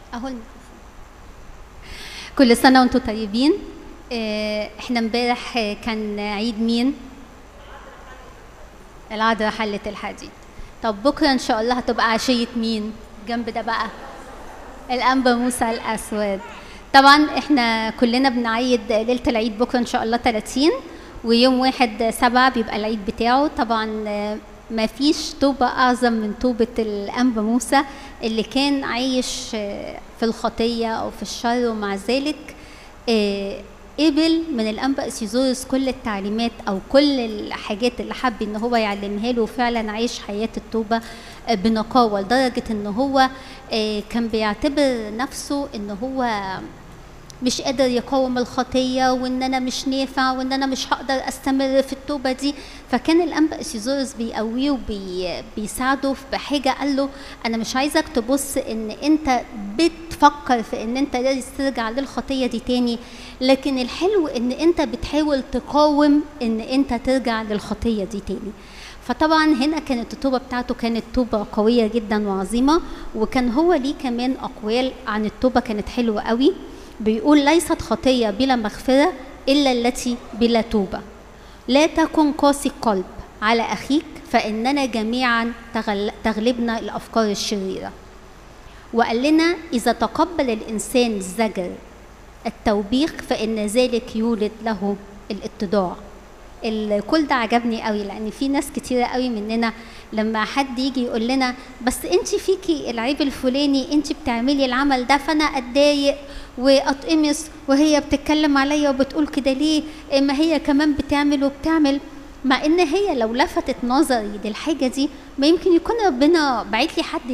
اهو الميكروفون. كل سنه وانتم طيبين آه، احنا امبارح آه، كان عيد مين العذراء حلة الحديد طب بكره ان شاء الله هتبقى عشيه مين جنب ده بقى الانبا موسى الاسود طبعا احنا كلنا بنعيد ليله العيد بكره ان شاء الله 30 ويوم واحد سبعة بيبقى العيد بتاعه طبعا آه، ما فيش توبة أعظم من توبة الأنبا موسى اللي كان عايش آه، في الخطية أو في الشر ومع ذلك آه، قبل من الأنبا إسيزورس كل التعليمات أو كل الحاجات اللي حب إن هو يعلمها له وفعلا عايش حياة التوبة آه، بنقاوة لدرجة إن هو آه، كان بيعتبر نفسه إن هو مش قادر يقاوم الخطية وإن أنا مش نافع وإن أنا مش هقدر أستمر في التوبة دي فكان الأنبا إسيزورس بيقويه وبيساعده بحاجة قال له أنا مش عايزك تبص إن أنت بتفكر في إن أنت لازم ترجع للخطية دي تاني لكن الحلو إن أنت بتحاول تقاوم إن أنت ترجع للخطية دي تاني فطبعا هنا كانت التوبة بتاعته كانت توبة قوية جدا وعظيمة وكان هو ليه كمان أقوال عن التوبة كانت حلوة قوي بيقول ليست خطية بلا مغفرة إلا التي بلا توبة لا تكن قاسي القلب على أخيك فإننا جميعا تغل- تغلبنا الأفكار الشريرة وقال لنا إذا تقبل الإنسان الزجر التوبيخ فإن ذلك يولد له الاتضاع الكل ده عجبني قوي لان في ناس كتيره قوي مننا لما حد يجي يقول لنا بس انت فيكي العيب الفلاني انت بتعملي العمل ده فانا اتضايق واتقمص وهي بتتكلم عليا وبتقول كده ليه إيه ما هي كمان بتعمل وبتعمل مع ان هي لو لفتت نظري للحاجه دي ما يمكن يكون ربنا بعت لي حد